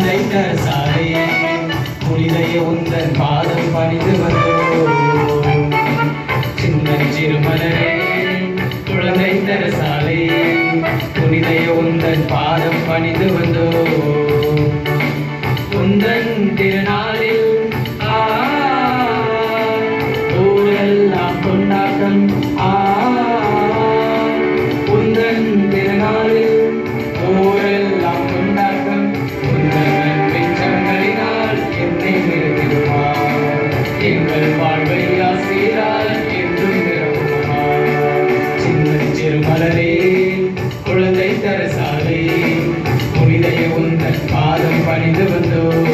குழந்தை தரசாலே புனிதைய உந்தன் பாதம் பணிந்து வந்தோம் சின்ன சிறுமலரே குழந்தை தரசாலே புனிதைய உந்தன் பாதம் பணிந்து வந்தோம் உந்தன் திருநாளில் ஆ ஊரெல்லாம் கொண்டாட்டம் ஆ உந்தன் திருநாளில் ஊரெல்லாம் கொண்டாட்டம் உந்தன் பெற்றங்களினால் என்னை நிறுத்திடுவார் எங்கள் வாழ்வை ஆசீரால் என்றும் நிரப்புவார் சின்ன சிறுமலரே குழந்தை தரசாலே புனிதைய உந்தன் பாதம் பணிந்து வந்தோம்